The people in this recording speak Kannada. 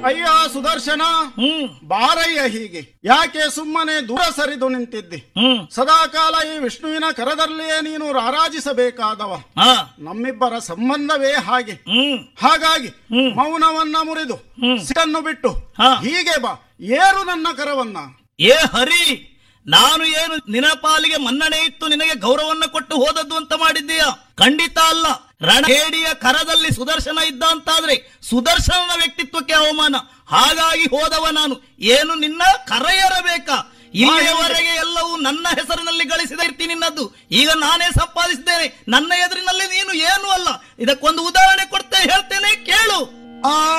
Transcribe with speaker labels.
Speaker 1: ಅಯ್ಯ ಸುದರ್ಶನ
Speaker 2: ಹ್ಮ್
Speaker 1: ಬಾರಯ್ಯ ಹೀಗೆ ಯಾಕೆ ಸುಮ್ಮನೆ ದೂರ ಸರಿದು ನಿಂತಿದ್ದಿ
Speaker 2: ಹ್ಮ್
Speaker 1: ಸದಾಕಾಲ ಈ ವಿಷ್ಣುವಿನ ಕರದಲ್ಲಿಯೇ ನೀನು ರಾರಾಜಿಸಬೇಕಾದವ
Speaker 2: ಹಾ
Speaker 1: ನಮ್ಮಿಬ್ಬರ ಸಂಬಂಧವೇ ಹಾಗೆ
Speaker 2: ಹ್ಮ್
Speaker 1: ಹಾಗಾಗಿ
Speaker 2: ಹ್ಮ್.
Speaker 1: ಮೌನವನ್ನ ಮುರಿದು
Speaker 2: ಹ್ಮ್.
Speaker 1: ಸಿಟ್ಟನ್ನು ಬಿಟ್ಟು
Speaker 2: ಹಾ.
Speaker 1: ಹೀಗೆ ಬಾ ಏರು ನನ್ನ ಕರವನ್ನ
Speaker 2: ಏ ಹರಿ ನಾನು ಏನು ನಿನ್ನ ಪಾಲಿಗೆ ಮನ್ನಣೆ ಇತ್ತು ನಿನಗೆ ಗೌರವನ್ನ ಕೊಟ್ಟು ಹೋದದ್ದು ಅಂತ ಮಾಡಿದ್ದೀಯ ಖಂಡಿತ ಅಲ್ಲ ರಣಹೇಡಿಯ ಕರದಲ್ಲಿ ಸುದರ್ಶನ ಇದ್ದ ಅಂತಾದ್ರೆ ಸುದರ್ಶನನ ವ್ಯಕ್ತಿತ್ವಕ್ಕೆ ಅವಮಾನ ಹಾಗಾಗಿ ಹೋದವ ನಾನು ಏನು ನಿನ್ನ ಕರ ಏರಬೇಕಾ ಇಲ್ಲಿಯವರೆಗೆ ಎಲ್ಲವೂ ನನ್ನ ಹೆಸರಿನಲ್ಲಿ ಗಳಿಸಿದ ಇರ್ತಿ ನಿನ್ನದ್ದು ಈಗ ನಾನೇ ಸಂಪಾದಿಸಿದ್ದೇನೆ ನನ್ನ ಎದುರಿನಲ್ಲಿ ನೀನು ಏನು ಅಲ್ಲ ಇದಕ್ಕೊಂದು ಉದಾಹರಣೆ ಕೊಡ್ತೇ ಹೇಳ್ತೇನೆ ಕೇಳು
Speaker 1: ಆ